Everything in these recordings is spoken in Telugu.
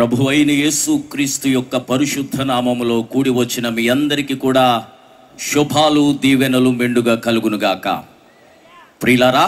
ప్రభు అయిన యేసు క్రీస్తు యొక్క పరిశుద్ధ నామములో కూడి వచ్చిన మీ అందరికీ కూడా శుభాలు దీవెనలు మెండుగా కలుగునుగాక ప్రియులారా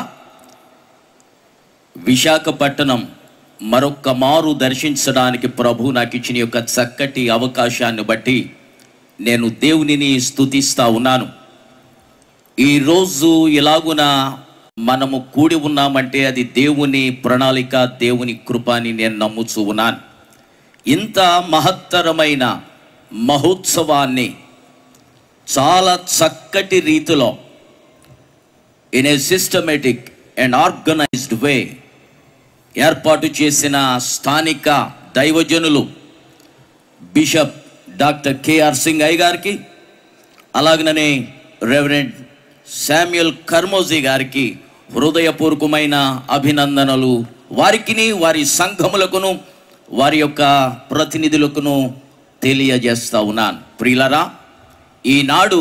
విశాఖపట్నం మరొక్క మారు దర్శించడానికి ప్రభు నాకు ఇచ్చిన యొక్క చక్కటి అవకాశాన్ని బట్టి నేను దేవునిని స్తుతిస్తా ఉన్నాను ఈరోజు ఇలాగున మనము కూడి ఉన్నామంటే అది దేవుని ప్రణాళిక దేవుని కృప అని నేను నమ్ముచూ ఉన్నాను ఇంత మహత్తరమైన మహోత్సవాన్ని చాలా చక్కటి రీతిలో in a systematic and organised way ఏర్పాటు చేసిన స్థానిక దైవజనులు బిషప్ డాక్టర్ కేఆర్ సింగ్ అయ్య గారికి అలాగనే రెవరెండ్ శామ్యుల్ కర్మోజీ గారికి హృదయపూర్వకమైన అభినందనలు వారికిని వారి సంఘములకును వారి యొక్క ప్రతినిధులకును తెలియజేస్తా ఉన్నాను ప్రియులరా ఈనాడు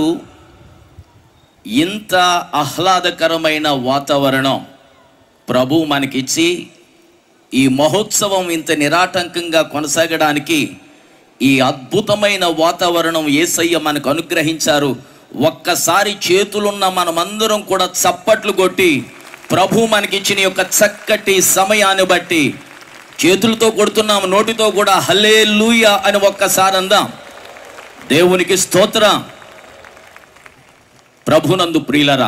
ఇంత ఆహ్లాదకరమైన వాతావరణం ప్రభు మనకిచ్చి ఈ మహోత్సవం ఇంత నిరాటంకంగా కొనసాగడానికి ఈ అద్భుతమైన వాతావరణం ఏసయ్య మనకు అనుగ్రహించారు ఒక్కసారి చేతులున్న మనమందరం కూడా చప్పట్లు కొట్టి ప్రభు మనకిచ్చిన యొక్క చక్కటి సమయాన్ని బట్టి చేతులతో కొడుతున్నాం నోటితో కూడా హల్లే అని ఒక్కసారి అందాం దేవునికి స్తోత్రం ప్రభునందు ప్రియులరా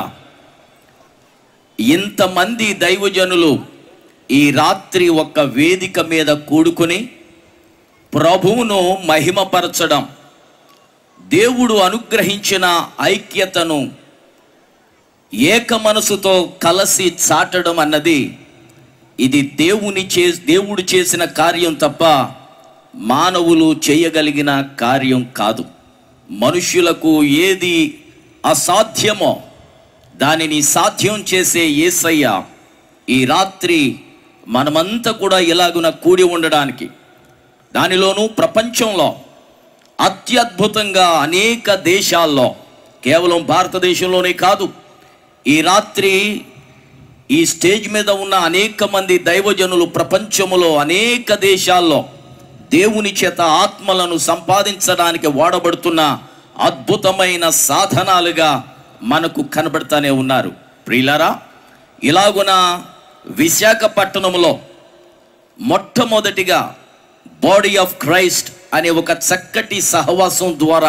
ఇంతమంది దైవజనులు ఈ రాత్రి ఒక వేదిక మీద కూడుకుని ప్రభువును మహిమపరచడం దేవుడు అనుగ్రహించిన ఐక్యతను ఏక మనసుతో కలసి చాటడం అన్నది ఇది దేవుని చే దేవుడు చేసిన కార్యం తప్ప మానవులు చేయగలిగిన కార్యం కాదు మనుష్యులకు ఏది అసాధ్యమో దానిని సాధ్యం చేసే యేసయ్య ఈ రాత్రి మనమంతా కూడా ఇలాగున కూడి ఉండడానికి దానిలోనూ ప్రపంచంలో అత్యద్భుతంగా అనేక దేశాల్లో కేవలం భారతదేశంలోనే కాదు ఈ రాత్రి ఈ స్టేజ్ మీద ఉన్న అనేక మంది దైవజనులు ప్రపంచములో అనేక దేశాల్లో దేవుని చేత ఆత్మలను సంపాదించడానికి వాడబడుతున్న అద్భుతమైన సాధనాలుగా మనకు కనబడతానే ఉన్నారు ప్రియులారా ఇలాగున విశాఖపట్నంలో మొట్టమొదటిగా బాడీ ఆఫ్ క్రైస్ట్ అనే ఒక చక్కటి సహవాసం ద్వారా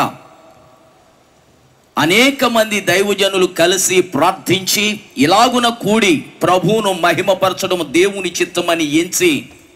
అనేక మంది దైవజనులు కలిసి ప్రార్థించి ఇలాగున కూడి ప్రభువును మహిమపరచడం దేవుని చిత్తమని ఎంచి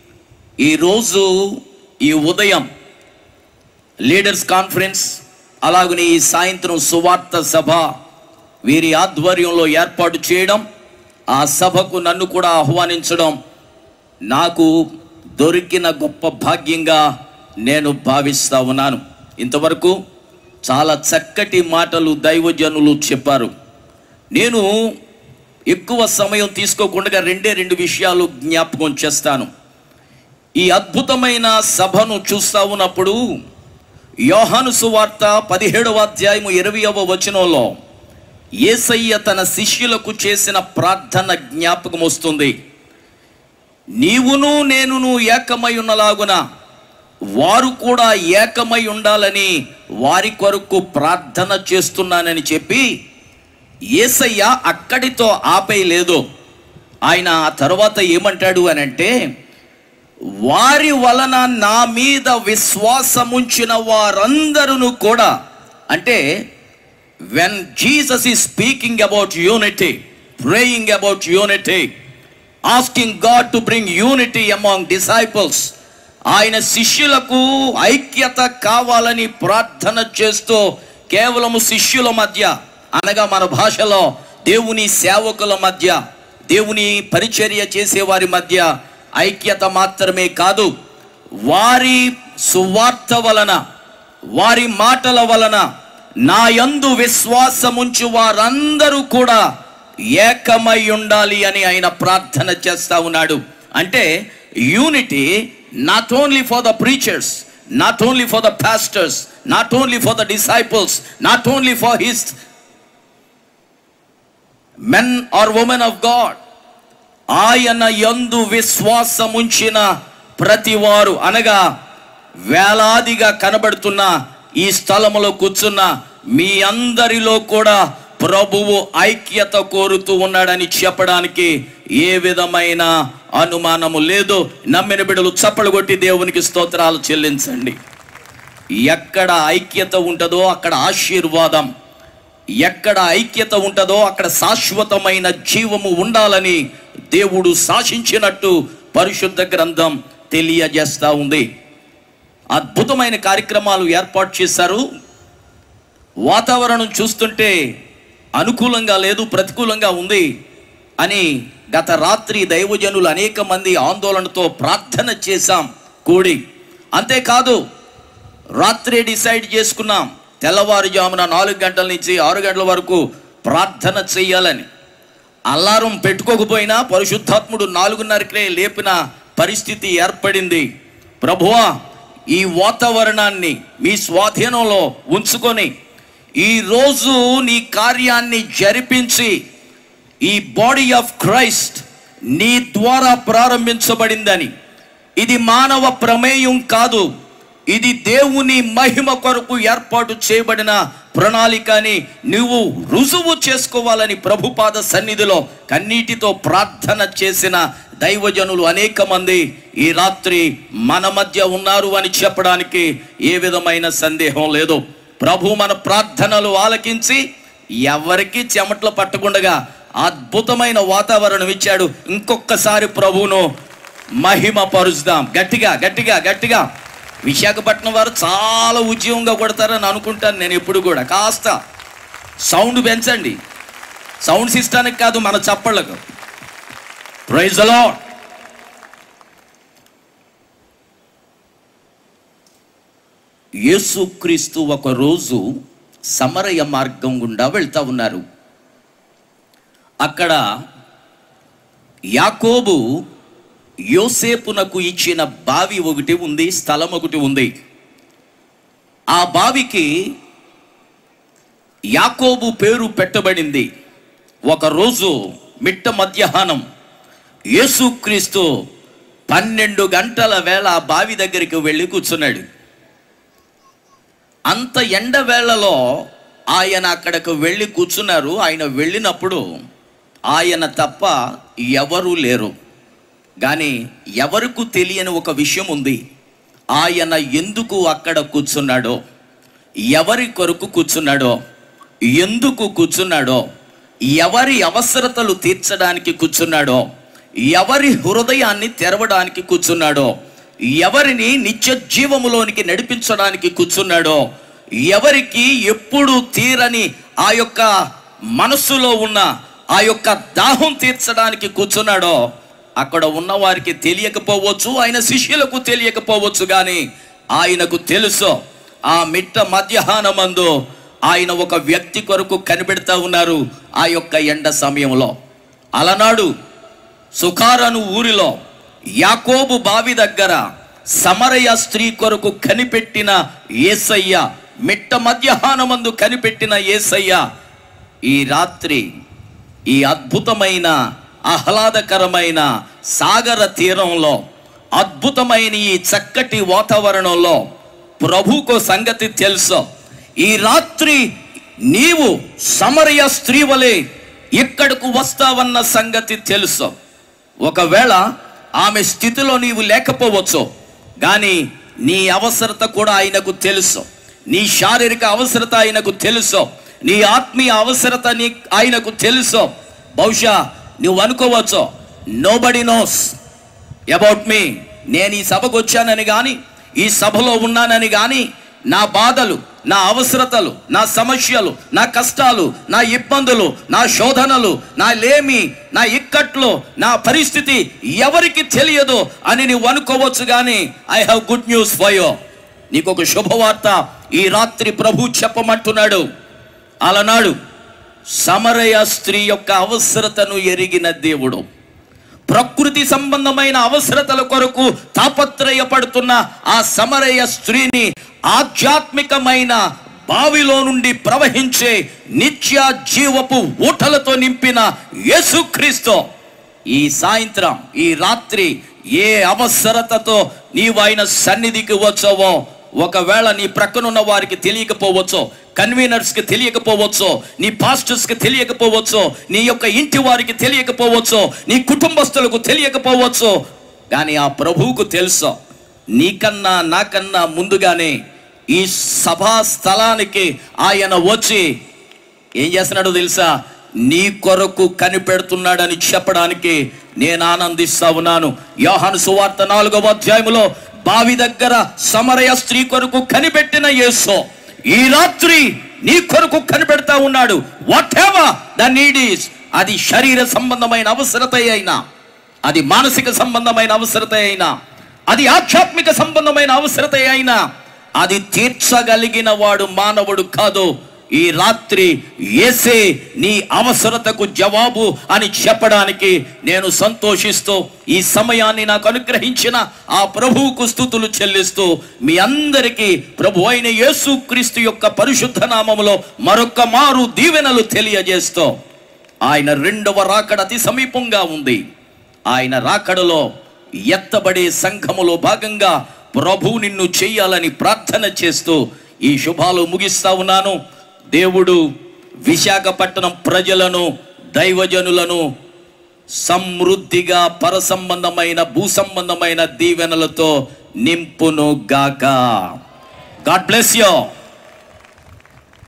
ఈరోజు ఈ ఉదయం లీడర్స్ కాన్ఫరెన్స్ అలాగనే ఈ సాయంత్రం సువార్త సభ వీరి ఆధ్వర్యంలో ఏర్పాటు చేయడం ఆ సభకు నన్ను కూడా ఆహ్వానించడం నాకు దొరికిన గొప్ప భాగ్యంగా నేను భావిస్తా ఉన్నాను ఇంతవరకు చాలా చక్కటి మాటలు దైవజనులు చెప్పారు నేను ఎక్కువ సమయం తీసుకోకుండా రెండే రెండు విషయాలు జ్ఞాపకం చేస్తాను ఈ అద్భుతమైన సభను చూస్తా ఉన్నప్పుడు యోహాను సువార్త పదిహేడవ అధ్యాయము ఇరవయవ వచనంలో ఏసయ్య తన శిష్యులకు చేసిన ప్రార్థన జ్ఞాపకం వస్తుంది నీవును నేనును ఏకమై ఉన్నలాగున వారు కూడా ఏకమై ఉండాలని వారి కొరకు ప్రార్థన చేస్తున్నానని చెప్పి ఏసయ్య అక్కడితో ఆపేయలేదు ఆయన ఆ తర్వాత ఏమంటాడు అని అంటే వారి వలన నా మీద విశ్వాసముంచిన వారందరూ కూడా అంటే when Jesus is speaking about unity praying about unity asking God to bring unity among disciples ఆయన శిష్యులకు ఐక్యత కావాలని ప్రార్థన చేస్తూ కేవలం శిష్యుల మధ్య అనగా మన భాషలో దేవుని సేవకుల మధ్య దేవుని పరిచర్య చేసే వారి మధ్య ఐక్యత మాత్రమే కాదు వారి సువార్త వలన వారి మాటల వలన నా యందు విశ్వాసముంచు వారందరూ కూడా ఏకమై ఉండాలి అని ఆయన ప్రార్థన చేస్తా ఉన్నాడు అంటే unity not only for the preachers not only for the pastors not only for the disciples not only for his men or women of God ఆయన యందు విశ్వాసముంచిన ప్రతివారు అనగా వేలాదిగా కనబడుతున్న ఈ స్థలములో కూర్చున్న మీ అందరిలో కూడా ప్రభువు ఐక్యత కోరుతూ ఉన్నాడని చెప్పడానికి ఏ విధమైన అనుమానము లేదు నమ్మిన బిడ్డలు చప్పలు కొట్టి దేవునికి స్తోత్రాలు చెల్లించండి ఎక్కడ ఐక్యత ఉంటుందో అక్కడ ఆశీర్వాదం ఎక్కడ ఐక్యత ఉంటుందో అక్కడ శాశ్వతమైన జీవము ఉండాలని దేవుడు శాసించినట్టు పరిశుద్ధ గ్రంథం తెలియజేస్తా ఉంది అద్భుతమైన కార్యక్రమాలు ఏర్పాటు చేశారు వాతావరణం చూస్తుంటే అనుకూలంగా లేదు ప్రతికూలంగా ఉంది అని గత రాత్రి దైవజనులు అనేక మంది ఆందోళనతో ప్రార్థన చేశాం కూడి అంతేకాదు రాత్రి డిసైడ్ చేసుకున్నాం తెల్లవారుజామున నాలుగు గంటల నుంచి ఆరు గంటల వరకు ప్రార్థన చేయాలని అలారం పెట్టుకోకపోయినా పరిశుద్ధాత్ముడు నాలుగున్నరకే లేపిన పరిస్థితి ఏర్పడింది ప్రభువా ఈ వాతావరణాన్ని మీ స్వాధీనంలో ఉంచుకొని ఈరోజు నీ కార్యాన్ని జరిపించి ఈ బాడీ ఆఫ్ క్రైస్ట్ నీ ద్వారా ప్రారంభించబడిందని ఇది మానవ ప్రమేయం కాదు ఇది దేవుని మహిమ కొరకు ఏర్పాటు చేయబడిన ప్రణాళికని నువ్వు రుజువు చేసుకోవాలని ప్రభుపాద సన్నిధిలో కన్నీటితో ప్రార్థన చేసిన దైవజనులు అనేక మంది ఈ రాత్రి మన మధ్య ఉన్నారు అని చెప్పడానికి ఏ విధమైన సందేహం లేదు ప్రభు మన ప్రార్థనలు ఆలకించి ఎవరికి చెమట్లు పట్టకుండగా అద్భుతమైన వాతావరణం ఇచ్చాడు ఇంకొకసారి ప్రభువును మహిమ పరుచుదాం గట్టిగా గట్టిగా గట్టిగా విశాఖపట్నం వారు చాలా ఉద్యమంగా కొడతారని అనుకుంటాను నేను ఎప్పుడు కూడా కాస్త సౌండ్ పెంచండి సౌండ్ సిస్టానికి కాదు మన చప్పళ్ళకు ప్రైజ్ అలా యేసుక్రీస్తు ఒక రోజు సమరయ మార్గం గుండా వెళ్తా ఉన్నారు అక్కడ యాకోబు యోసేపునకు ఇచ్చిన బావి ఒకటి ఉంది స్థలం ఒకటి ఉంది ఆ బావికి యాకోబు పేరు పెట్టబడింది ఒకరోజు మిట్ట మధ్యాహ్నం యేసుక్రీస్తు పన్నెండు గంటల వేళ ఆ బావి దగ్గరికి వెళ్ళి కూర్చున్నాడు అంత ఎండ వేళలో ఆయన అక్కడకు వెళ్ళి కూర్చున్నారు ఆయన వెళ్ళినప్పుడు ఆయన తప్ప ఎవరూ లేరు కానీ ఎవరికి తెలియని ఒక విషయం ఉంది ఆయన ఎందుకు అక్కడ కూర్చున్నాడో ఎవరి కొరకు కూర్చున్నాడో ఎందుకు కూర్చున్నాడో ఎవరి అవసరతలు తీర్చడానికి కూర్చున్నాడో ఎవరి హృదయాన్ని తెరవడానికి కూర్చున్నాడో ఎవరిని నిత్య జీవములోనికి నడిపించడానికి కూర్చున్నాడో ఎవరికి ఎప్పుడు తీరని ఆ యొక్క మనస్సులో ఉన్న ఆ యొక్క దాహం తీర్చడానికి కూర్చున్నాడో అక్కడ ఉన్న వారికి తెలియకపోవచ్చు ఆయన శిష్యులకు తెలియకపోవచ్చు కానీ ఆయనకు తెలుసు ఆ మిట్ట మధ్యాహ్నమందు ఆయన ఒక వ్యక్తి కొరకు కనిపెడతా ఉన్నారు ఆ యొక్క ఎండ సమయంలో అలనాడు సుఖారను ఊరిలో యాకోబు బావి దగ్గర సమరయ స్త్రీ కొరకు కనిపెట్టిన ఏసయ్య మిట్ట మధ్యాహ్నమందు కనిపెట్టిన ఏసయ్య ఈ రాత్రి ఈ అద్భుతమైన ఆహ్లాదకరమైన సాగర తీరంలో అద్భుతమైన ఈ చక్కటి వాతావరణంలో ప్రభుకు సంగతి తెలుసు ఈ రాత్రి నీవు సమరయ స్త్రీ వలె ఇక్కడకు వస్తావన్న సంగతి తెలుసు ఒకవేళ ఆమె స్థితిలో నీవు లేకపోవచ్చు కానీ నీ అవసరత కూడా ఆయనకు తెలుసు నీ శారీరక అవసరత ఆయనకు తెలుసు నీ ఆత్మీయ అవసరత నీ ఆయనకు తెలుసు బహుశా నువ్వు అనుకోవచ్చు నోబడి నోస్ అబౌట్ మీ నేను ఈ సభకు వచ్చానని కానీ ఈ సభలో ఉన్నానని కానీ నా బాధలు నా అవసరతలు నా సమస్యలు నా కష్టాలు నా ఇబ్బందులు నా శోధనలు నా లేమి నా ఇక్కట్లు నా పరిస్థితి ఎవరికి తెలియదు అని నువ్వు అనుకోవచ్చు కానీ I have good news for you నీకు ఒక శుభవార్త ఈ రాత్రి ప్రభు చెప్పమంటున్నాడు అలనాడు సమరయ స్త్రీ యొక్క అవసరతను ఎరిగిన దేవుడు ప్రకృతి సంబంధమైన అవసరతల కొరకు తాపత్రయపడుతున్న ఆ సమరయ స్త్రీని ఆధ్యాత్మికమైన బావిలో నుండి ప్రవహించే నిత్య జీవపు ఊటలతో నింపిన యేసుక్రీస్తు ఈ సాయంత్రం ఈ రాత్రి ఏ అవసరతతో నీవు ఆయన సన్నిధికి వచ్చావో ఒకవేళ నీ ప్రక్కనున్న వారికి తెలియకపోవచ్చో కన్వీనర్స్కి తెలియకపోవచ్చో నీ పాస్టర్స్కి తెలియకపోవచ్చో నీ యొక్క ఇంటి వారికి తెలియకపోవచ్చో నీ కుటుంబస్తులకు తెలియకపోవచ్చో కానీ ఆ ప్రభువుకు తెలుసు నీకన్నా నాకన్నా ముందుగానే ఈ సభా స్థలానికి ఆయన వచ్చి ఏం చేస్తున్నాడో తెలుసా నీ కొరకు కనిపెడుతున్నాడని చెప్పడానికి నేను ఆనందిస్తా ఉన్నాను యోహాను సువార్త నాలుగవ అధ్యాయములో బావి దగ్గర సమరయ స్త్రీ కొరకు కనిపెట్టిన యేసు ఈ రాత్రి నీ కొరకు కనిపెడతా ఉన్నాడు whatever the need is అది శరీర సంబంధమైన అవసరత అయినా అది మానసిక సంబంధమైన అవసరత అయినా అది ఆధ్యాత్మిక సంబంధమైన అవసరత అయినా అది తీర్చగలిగిన వాడు మానవుడు కాదు ఈ రాత్రి ఏసే నీ అవసరతకు జవాబు అని చెప్పడానికి నేను సంతోషిస్తూ ఈ సమయాన్ని నాకు అనుగ్రహించిన ఆ ప్రభువుకు స్థుతులు చెల్లిస్తూ మీ అందరికీ ప్రభు అయిన యేసు క్రీస్తు యొక్క పరిశుద్ధ నామములో మరొక్క మారు దీవెనలు తెలియజేస్తూ ఆయన రెండవ రాకడ అతి సమీపంగా ఉంది ఆయన రాకడలో ఎత్తబడే సంఘములో భాగంగా ప్రభు నిన్ను చెయ్యాలని ప్రార్థన చేస్తూ ఈ శుభాలు ముగిస్తా ఉన్నాను దేవుడు విశాఖపట్నం ప్రజలను దైవజనులను సమృద్ధిగా పరసంబంధమైన భూ సంబంధమైన దీవెనలతో నింపును గాక గాడ్ బ్లెస్ యూ